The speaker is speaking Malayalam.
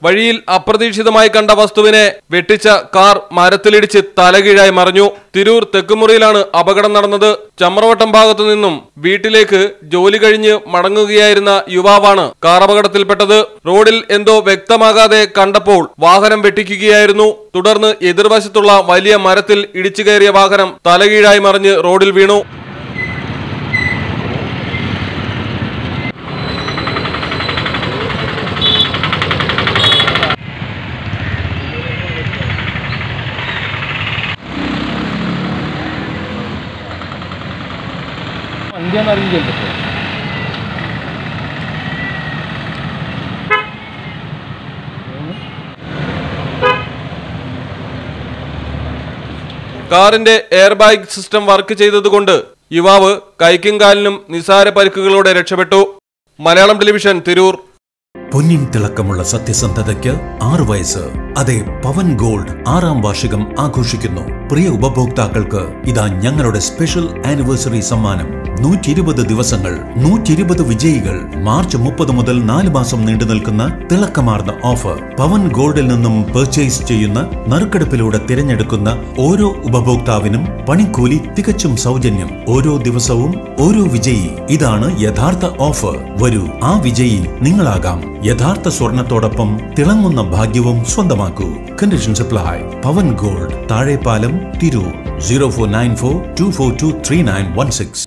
വഴിയിൽ അപ്രതീക്ഷിതമായി കണ്ട വസ്തുവിനെ വെട്ടിച്ച കാർ മരത്തിലിടിച്ച് തലകീഴായി മറിഞ്ഞു തിരൂർ തെക്കുമുറിയിലാണ് അപകടം നടന്നത് ചമ്രവട്ടം ഭാഗത്തു നിന്നും വീട്ടിലേക്ക് ജോലി കഴിഞ്ഞ് മടങ്ങുകയായിരുന്ന യുവാവാണ് കാർ അപകടത്തിൽപ്പെട്ടത് റോഡിൽ എന്തോ വ്യക്തമാകാതെ കണ്ടപ്പോൾ വാഹനം വെട്ടിക്കുകയായിരുന്നു തുടർന്ന് എതിർവശത്തുള്ള വലിയ മരത്തിൽ ഇടിച്ചു കയറിയ വാഹനം തലകീഴായി മറിഞ്ഞ് റോഡിൽ വീണു വണ്ടിയാണ് അറിയില്ല കാറിന്റെ എയർ ബാഗ് സിസ്റ്റം വർക്ക് ചെയ്തതുകൊണ്ട് യുവാവ് കൈക്കും കാലിനും നിസാര പരിക്കുകളോടെ രക്ഷപ്പെട്ടു മലയാളം ടെലിവിഷൻ തിരൂർ പൊന്നിൻ തിളക്കമുള്ള സത്യസന്ധതയ്ക്ക് ആറ് വയസ്സ് അതെ പവൻ ഗോൾഡ് ആറാം വാർഷികം ആഘോഷിക്കുന്നു പ്രിയ ഉപഭോക്താക്കൾക്ക് ഇതാ ഞങ്ങളുടെ സ്പെഷ്യൽ ആനിവേഴ്സറി സമ്മാനം നൂറ്റി ഇരുപത് ദിവസങ്ങൾ നൂറ്റി ഇരുപത് വിജയികൾ മാർച്ച് മുപ്പത് മുതൽ നാല് മാസം നീണ്ടു നിൽക്കുന്ന തിളക്കമാർന്ന ഓഫർ പവൻ ഗോൾഡിൽ നിന്നും പർച്ചേസ് ചെയ്യുന്ന നറുക്കെടുപ്പിലൂടെ തിരഞ്ഞെടുക്കുന്ന ഓരോ ഉപഭോക്താവിനും പണിക്കൂലി തികച്ചും സൗജന്യം ഓരോ ദിവസവും ഓരോ വിജയി ഇതാണ് യഥാർത്ഥ ഓഫർ വരൂ ആ വിജയി നിങ്ങളാകാം യഥാർത്ഥ സ്വർണത്തോടൊപ്പം തിളങ്ങുന്ന ഭാഗ്യവും സ്വന്തമാക്കൂ condition supply pavan gold Thazhepalam Tirur zero four nine four two four two three nine one six